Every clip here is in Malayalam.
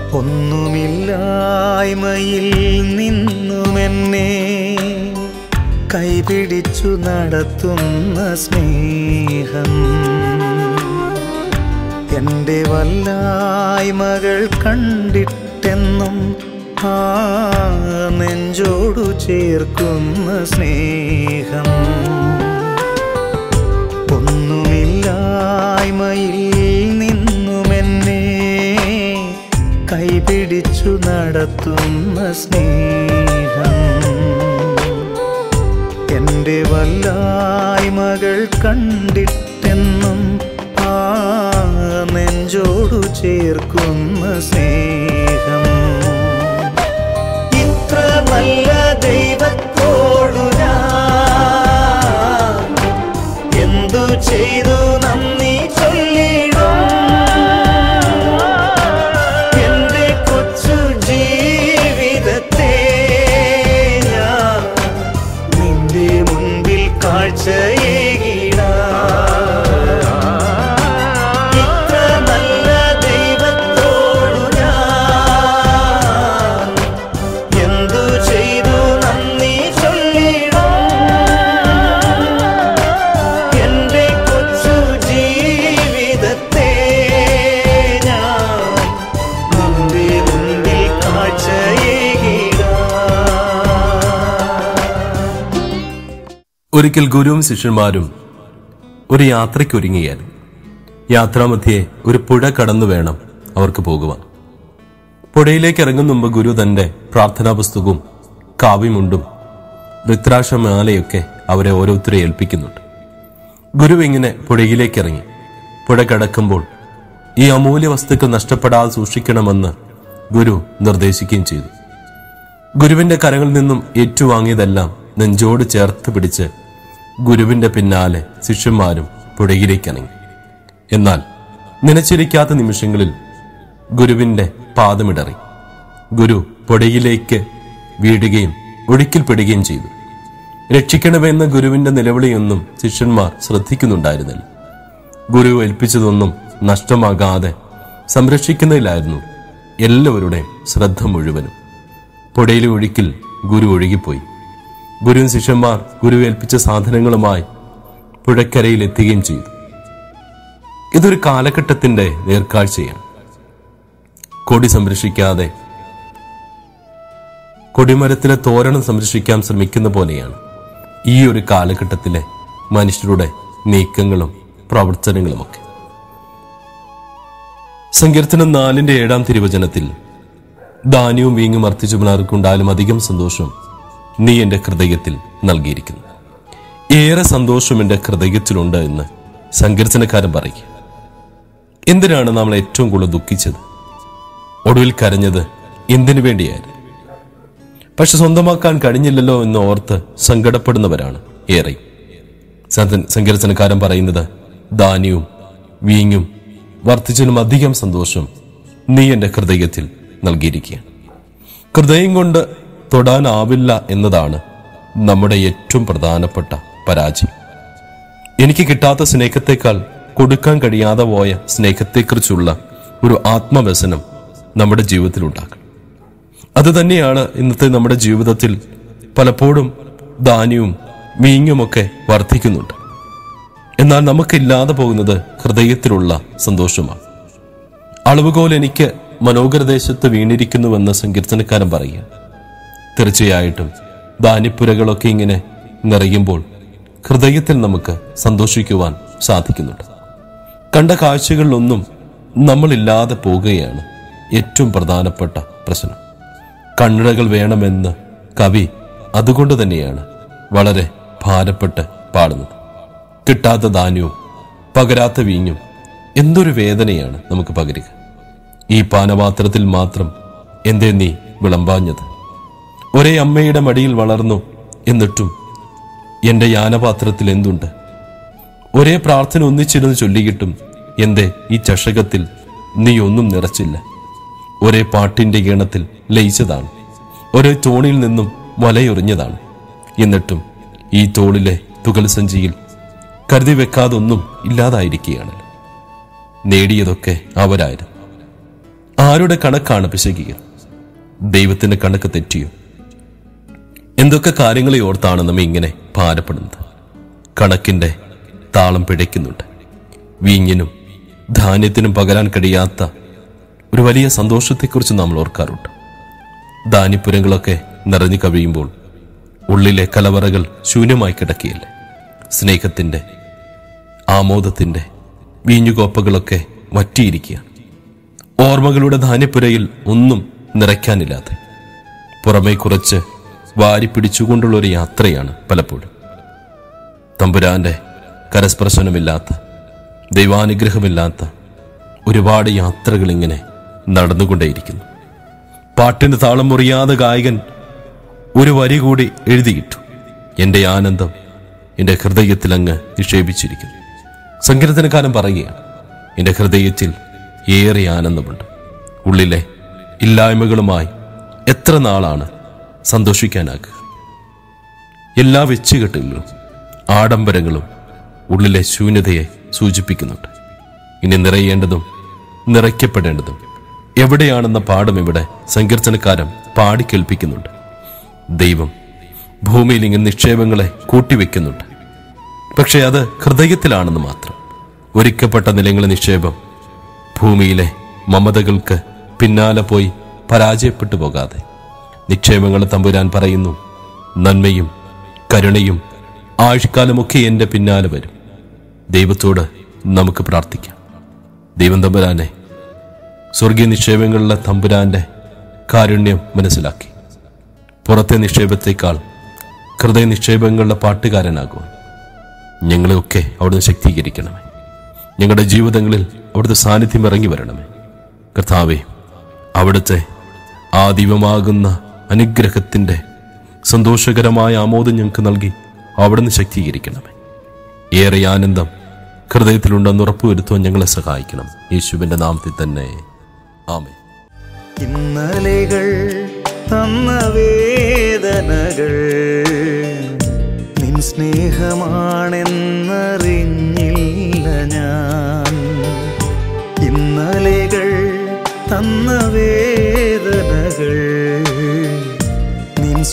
ഒന്നുമില്ലായ്മയിൽ നിന്നുമെന്നെ കൈപിടിച്ചു നടത്തുന്ന സ്നേഹം എൻ്റെ വല്ലായ്മകൾ കണ്ടിട്ടെന്നും ആ നെഞ്ചോടു ചേർക്കുന്ന സ്നേഹം ഒന്നുമില്ലായ്മയിൽ നിന്നുമെന്നെ കൈപിടിച്ചു നടത്തുന്ന സ്നേഹം എൻ്റെ വല്ലായ്മകൾ കണ്ടിട്ടെന്നും ആ നെഞ്ചോടു ചേർക്കുന്ന സ്നേഹം ഇത്ര നല്ല ദൈവത്തോടു ഞാൻ എന്തു ചെയ്തു നന്ദി ചൊല്ലിടും എന്റെ കൊച്ചു ജീവിതത്തെ ഞാൻ നിന്റെ മുൻപിൽ കാഴ്ചയേകിടാം ഇത്ര നല്ല ദൈവത്തോടു ഞാൻ എന്തു ചെയ്തു നന്ദി ചൊല്ലിടും എന്റെ കൊച്ചു ജീവിതത്തെ ഞാൻ നിന്റെ മുൻപിൽ കാഴ്ചയേകിടാം ഒരിക്കൽ ഗുരുവും ശിഷ്യന്മാരും ഒരു യാത്രയ്ക്കൊരുങ്ങിയാൽ യാത്രാമധ്യേ ഒരു പുഴ കടന്നു വേണം അവർക്ക് പോകുവാൻ പുഴയിലേക്ക് ഇറങ്ങും മുമ്പ് ഗുരു തന്റെ പ്രാർത്ഥനാ പുസ്തകവും കാവ്യമുണ്ടും രുദ്രാക്ഷമാലയൊക്കെ അവരെ ഓരോരുത്തരെ ഏൽപ്പിക്കുന്നുണ്ട് ഗുരു ഇങ്ങനെ പുഴയിലേക്ക് ഇറങ്ങി പുഴ കടക്കുമ്പോൾ ഈ അമൂല്യ വസ്തുക്കൾ നഷ്ടപ്പെടാതെ സൂക്ഷിക്കണമെന്ന് ഗുരു നിർദ്ദേശിക്കുകയും ചെയ്തു ഗുരുവിന്റെ കരങ്ങളിൽ നിന്നും ഏറ്റുവാങ്ങിയതെല്ലാം നെഞ്ചോട് ചേർത്ത് പിടിച്ച് ഗുരുവിന്റെ പിന്നാലെ ശിഷ്യന്മാരും പുഴയിലേക്ക് ഇറങ്ങി എന്നാൽ നനച്ചിരിക്കാത്ത നിമിഷങ്ങളിൽ ഗുരുവിന്റെ പാദമിടറി ഗുരു പുഴയിലേക്ക് വീഴുകയും ഒഴുക്കിൽപ്പെടുകയും ചെയ്തു രക്ഷിക്കണമെന്ന ഗുരുവിന്റെ നിലവിളിയൊന്നും ശിഷ്യന്മാർ ശ്രദ്ധിക്കുന്നുണ്ടായിരുന്നില്ല ഗുരു ഏൽപ്പിച്ചതൊന്നും നഷ്ടമാകാതെ സംരക്ഷിക്കുന്നതിലായിരുന്നു എല്ലാവരുടെയും ശ്രദ്ധ മുഴുവനും പുഴയിലെ ഒഴുക്കിൽ ഗുരു ഒഴുകിപ്പോയി ഗുരുവും ശിഷ്യന്മാർ ഗുരു ഏൽപ്പിച്ച സാധനങ്ങളുമായി പുഴക്കരയിൽ എത്തുകയും ചെയ്തു ഇതൊരു കാലഘട്ടത്തിന്റെ നേർക്കാഴ്ചയാണ് കൊടി സംരക്ഷിക്കാതെ കൊടിമരത്തിലെ തോരണം സംരക്ഷിക്കാൻ ശ്രമിക്കുന്ന പോലെയാണ് ഈ ഒരു കാലഘട്ടത്തിലെ മനുഷ്യരുടെ നീക്കങ്ങളും പ്രവർത്തനങ്ങളുമൊക്കെ സങ്കീർത്തനം നാലിന്റെ ഏഴാം തിരുവചനത്തിൽ ധാന്യവും വീങ്ങും അർത്ഥിച്ചു പുണർക്കുണ്ടായാലും അധികം സന്തോഷം നീ എന്റെ ഹൃദയത്തിൽ നൽകിയിരിക്കുന്നു ഏറെ സന്തോഷം എന്റെ ഹൃദയത്തിലുണ്ട് എന്ന് സങ്കീർത്തനക്കാരൻ പറയുക എന്തിനാണ് നമ്മൾ ഏറ്റവും കൂടുതൽ ദുഃഖിച്ചത് ഒടുവിൽ കരഞ്ഞത് എന്തിനു വേണ്ടിയായിരുന്നു പക്ഷെ സ്വന്തമാക്കാൻ കഴിഞ്ഞില്ലല്ലോ എന്ന് ഓർത്ത് സങ്കടപ്പെടുന്നവരാണ് ഏറെ സങ്കീർത്തനക്കാരൻ പറയുന്നത് ധാന്യവും വീഞ്ഞും വർദ്ധിച്ചതിനും അധികം സന്തോഷം നീ എന്റെ ഹൃദയത്തിൽ നൽകിയിരിക്കുക ഹൃദയം കൊണ്ട് തൊടാനാവില്ല എന്നതാണ് നമ്മുടെ ഏറ്റവും പ്രധാനപ്പെട്ട പരാജയം എനിക്ക് കിട്ടാത്ത സ്നേഹത്തെക്കാൾ കൊടുക്കാൻ കഴിയാതെ പോയ സ്നേഹത്തെക്കുറിച്ചുള്ള ഒരു ആത്മവ്യസനം നമ്മുടെ ജീവിതത്തിൽ ഉണ്ടാക്കണം അത് തന്നെയാണ് ഇന്നത്തെ നമ്മുടെ ജീവിതത്തിൽ പലപ്പോഴും ധാന്യവും വീഞ്ഞുമൊക്കെ വർദ്ധിക്കുന്നുണ്ട് എന്നാൽ നമുക്കില്ലാതെ പോകുന്നത് ഹൃദയത്തിലുള്ള സന്തോഷമാണ് അളവുകോൽ എനിക്ക് മനോഹരദേശത്ത് വീണിരിക്കുന്നുവെന്ന് സങ്കീർത്തനക്കാരൻ പറയുക തീർച്ചയായിട്ടും ധാന്യപ്പുരകളൊക്കെ ഇങ്ങനെ നിറയുമ്പോൾ ഹൃദയത്തിൽ നമുക്ക് സന്തോഷിക്കുവാൻ സാധിക്കുന്നുണ്ട് കണ്ട കാഴ്ചകളിലൊന്നും നമ്മളില്ലാതെ പോകുകയാണ് ഏറ്റവും പ്രധാനപ്പെട്ട പ്രശ്നം കണ്ണടകൾ വേണമെന്ന് കവി അതുകൊണ്ട് തന്നെയാണ് വളരെ ഭാരപ്പെട്ട് പാടുന്നത് കിട്ടാത്ത ധാന്യവും പകരാത്ത വീഞ്ഞും എന്തൊരു വേദനയാണ് നമുക്ക് പകരുക ഈ പാനപാത്രത്തിൽ മാത്രം എന്തേ നീ വിളമ്പാഞ്ഞത് ഒരേ അമ്മയുടെ മടിയിൽ വളർന്നു എന്നിട്ടും എന്റെ യാനപാത്രത്തിൽ എന്തുണ്ട് ഒരേ പ്രാർത്ഥന ഒന്നിച്ചിരുന്ന് ചൊല്ലിയിട്ടും എന്തേ ഈ ചഷകത്തിൽ നീ ഒന്നും നിറച്ചില്ല ഒരേ പാട്ടിന്റെ ഈണത്തിൽ ലയിച്ചതാണ് ഒരേ തോണിയിൽ നിന്നും വലയൊറിഞ്ഞതാണ് എന്നിട്ടും ഈ തോളിലെ തുകൽ സഞ്ചിയിൽ കരുതി വെക്കാതൊന്നും ഇല്ലാതായിരിക്കുകയാണല്ലോ നേടിയതൊക്കെ അവരായിരുന്നു ആരുടെ കണക്കാണ് പിശകിയ ദൈവത്തിന്റെ കണക്ക് തെറ്റിയോ എന്തൊക്കെ കാര്യങ്ങളെ ഓർത്താണ് നമ്മെ ഇങ്ങനെ ഭാരപ്പെടുന്നത് കണക്കിന്റെ താളം പിഴയ്ക്കുന്നുണ്ട് വീഞ്ഞിനും ധാന്യത്തിനും പകരാൻ കഴിയാത്ത ഒരു വലിയ സന്തോഷത്തെക്കുറിച്ച് നമ്മൾ ഓർക്കാറുണ്ട് ധാന്യപുരങ്ങളൊക്കെ നിറഞ്ഞു കവിയുമ്പോൾ ഉള്ളിലെ കലവറകൾ ശൂന്യമായി കിടക്കുകയല്ലേ സ്നേഹത്തിന്റെ ആമോദത്തിന്റെ വീഞ്ഞുകോപ്പകളൊക്കെ വറ്റിയിരിക്കുകയാണ് ഓർമ്മകളുടെ ധാന്യപ്പുരയിൽ ഒന്നും നിറയ്ക്കാനില്ലാതെ പുറമേ കുറച്ച് വാരി പിടിച്ചുകൊണ്ടുള്ള ഒരു യാത്രയാണ് പലപ്പോഴും തമ്പുരാന്റെ കരസ്പർശനമില്ലാത്ത ദൈവാനുഗ്രഹമില്ലാത്ത ഒരുപാട് യാത്രകൾ ഇങ്ങനെ നടന്നുകൊണ്ടേയിരിക്കുന്നു പാട്ടിന് താളം മുറിയാതെ ഗായകൻ ഒരു വരി കൂടി എഴുതിയിട്ടു എന്റെ ആനന്ദം എന്റെ ഹൃദയത്തിൽ അങ്ങ് നിക്ഷേപിച്ചിരിക്കുന്നു സങ്കീർത്തനക്കാരൻ പറയുകയാണ് എന്റെ ഹൃദയത്തിൽ ഏറെ ആനന്ദമുണ്ട് ഉള്ളിലെ ഇല്ലായ്മകളുമായി എത്ര നാളാണ് സന്തോഷിക്കാനാകുക എല്ലാ വെച്ചുകെട്ടുകളും ആഡംബരങ്ങളും ഉള്ളിലെ ശൂന്യതയെ സൂചിപ്പിക്കുന്നുണ്ട് ഇനി നിറയേണ്ടതും നിറയ്ക്കപ്പെടേണ്ടതും എവിടെയാണെന്ന പാഠം ഇവിടെ സങ്കീർത്തനക്കാരൻ പാടിക്കേൾപ്പിക്കുന്നുണ്ട് ദൈവം ഭൂമിയിൽ ഇങ്ങനെ നിക്ഷേപങ്ങളെ കൂട്ടിവെക്കുന്നുണ്ട് പക്ഷെ അത് ഹൃദയത്തിലാണെന്ന് മാത്രം ഒരുക്കപ്പെട്ട നിലങ്ങളെ നിക്ഷേപം ഭൂമിയിലെ മമതകൾക്ക് പിന്നാലെ പോയി പരാജയപ്പെട്ടു പോകാതെ നിക്ഷേപങ്ങൾ തമ്പുരാൻ പറയുന്നു നന്മയും കരുണയും ആയുഷ്കാലമൊക്കെ എൻ്റെ പിന്നാലെ വരും ദൈവത്തോട് നമുക്ക് പ്രാർത്ഥിക്കാം ദൈവം തമ്പുരാനെ സ്വർഗീയ നിക്ഷേപങ്ങളിലെ തമ്പുരാന്റെ കാരുണ്യം മനസ്സിലാക്കി പുറത്തെ നിക്ഷേപത്തേക്കാൾ ഹൃദയ നിക്ഷേപങ്ങളുടെ പാട്ടുകാരനാകുവാൻ ഞങ്ങളെയൊക്കെ അവിടുന്ന് ശക്തീകരിക്കണമേ ഞങ്ങളുടെ ജീവിതങ്ങളിൽ അവിടുത്തെ സാന്നിധ്യം ഇറങ്ങി വരണമേ കർത്താവെ അവിടുത്തെ ആദിവമാകുന്ന അനുഗ്രഹത്തിന്റെ സന്തോഷകരമായ ആമോദം ഞങ്ങൾക്ക് നൽകി അവിടുന്ന് ശക്തീകരിക്കണമേ ഏറെ ആനന്ദം ഹൃദയത്തിലുണ്ടെന്ന് ഉറപ്പുവരുത്തുവാൻ ഞങ്ങളെ സഹായിക്കണം യേശുവിന്റെ നാമത്തിൽ തന്നെ ആമേ ഇന്നലെകൾ തന്ന വേദനകൾ നിൻ സ്നേഹമാണെന്നറിഞ്ഞില്ല ഞാൻ ഇന്നലെകൾ തന്ന വേദനകൾ നിൻ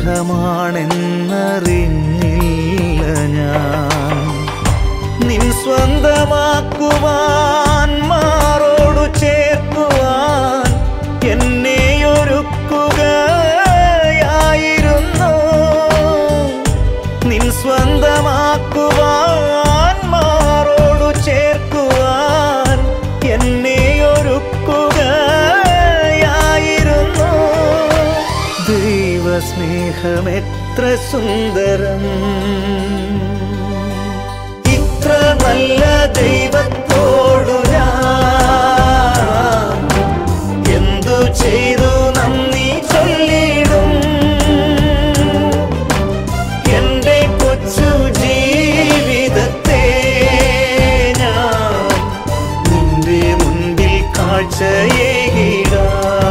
സ്നേഹമാണെന്നറിഞ്ഞില്ല ഞാൻ നിൻ സ്വന്തമാക്കുവാൻ മാറോടു ചേർക്കുവാൻ എന്നെ ഒരുക്കുകയായിരുന്നു നിൻ സ്വന്തമാക്കുവാൻ മാറോടു ചേർക്കുവാൻ എന്നെ ഒരുക്കുകയായിരുന്നു ദൈവസ്നേഹമെത്ര സുന്ദരം ഇത്ര നല്ല ദൈവത്തോടു ഞാൻ എന്തു ചെയ്തു നന്ദി ചൊല്ലിടും എന്റെ കൊച്ചു ജീവിതത്തെ ഞാൻ നിന്റെ മുൻപിൽ കാഴ്ചയേകിടാം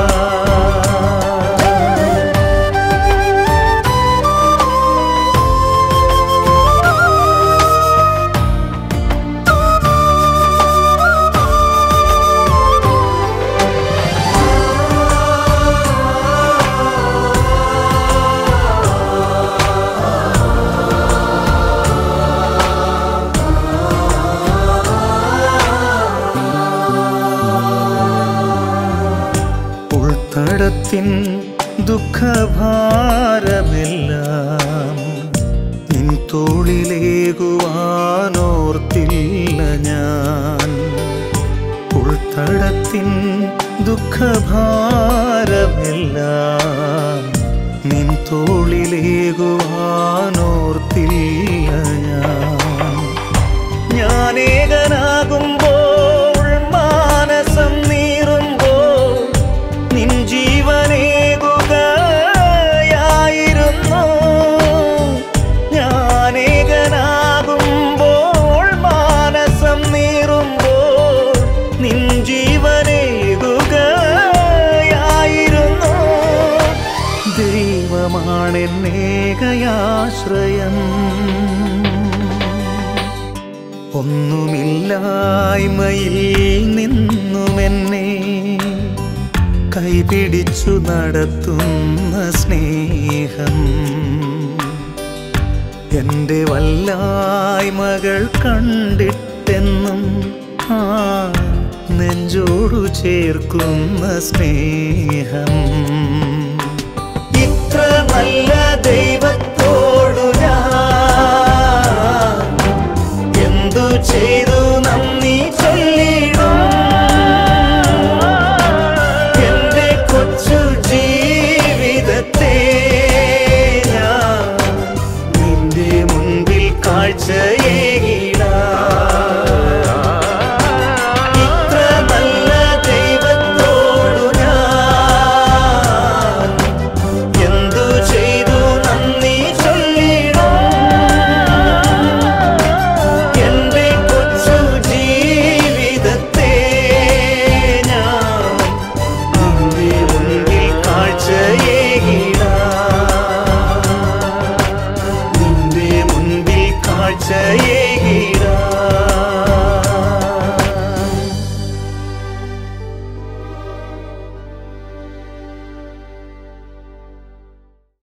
ഉൾത്തടത്തിൻ ദുഃഖഭാരമെല്ലാം നിൻ തോളിലേകുവാനോർത്തില്ല ഞാൻ ഉൾത്തടത്തിൻ ദുഃഖഭാരമെല്ലാം നിൻ തോളിലേകുവാനോർത്തില്ല ഞാൻ ഞാനേകനാകുമ്പോൾ മാനസം നീറുമ്പോൾ നിൻ ജീവനേകുകയായിരുന്നു ഞാനേകനാകുമ്പോൾ മാനസം നീറുമ്പോൾ നിൻ ജീവനേകുകയായിരുന്നു ദൈവമാണെന്നേകയാശ്രയം ഒന്നുമില്ലായ്മയിൽ നിന്നുമെന്നെ പിടിച്ചു നടത്തുന്ന സ്നേഹം എന്റെ വല്ലായ്മകൾ കണ്ടിട്ടെന്നും ആ നെഞ്ചോടു ചേർക്കുന്ന സ്നേഹം ഇത്ര നല്ല ദൈവത്തോടു ഞാൻ എന്തു ചെയ്തു നന്ദി ചൊല്ലിടും എന്റെ കൊച്ചു ജീവിതത്തെ ഞാൻ നിന്റെ മുൻപിൽ കാഴ്ചയേകിടാം ഇത്ര നല്ല ദൈവത്തോടു ഞാൻ എന്തു ചെയ്തു നന്ദി ചൊല്ലിടും എന്റെ കൊച്ചു ജീവിതത്തെ ഞാൻ നിന്റെ മുൻപിൽ കാഴ്ചയേകിടാം നിന്റെ മുൻപിൽ കാഴ്ചയേ